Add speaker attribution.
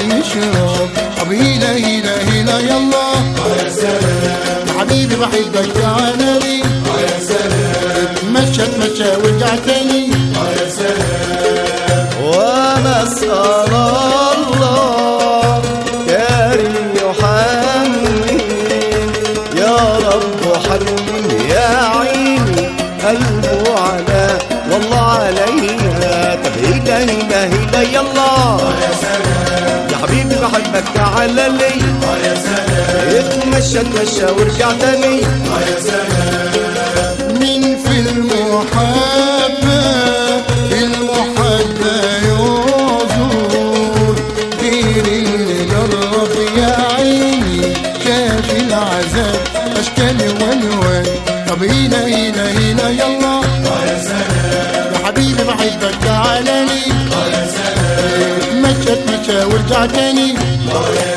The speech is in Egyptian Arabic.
Speaker 1: يشرب طب هيلا هيلا هيلا يلا
Speaker 2: يا سلام
Speaker 1: يا حبيبي بحبك تعالى لي
Speaker 2: يا سلام
Speaker 1: تمشى تمشى وارجع تاني
Speaker 2: يا سلام
Speaker 3: ونسأل الله كريم يحمي يا رب حنين يا عيني قلبه على والله عليها طب هيدا هيدا هيدا يلا
Speaker 2: يا سلام
Speaker 3: يا حبيبي بحبك تعالى لي
Speaker 2: يا سلام
Speaker 3: اتمشى اتمشى وارجع تاني
Speaker 2: يا سلام
Speaker 1: من في المحبة المحبة يعذر غير اللي جرب يا عيني شاف العذاب أشكال والوان طب هنا هنا هنا يلا
Speaker 2: يا سلام
Speaker 1: يا حبيبي بحبك تعالى لي
Speaker 2: يا سلام
Speaker 1: اتمشى اتمشى وارجع تاني
Speaker 2: يا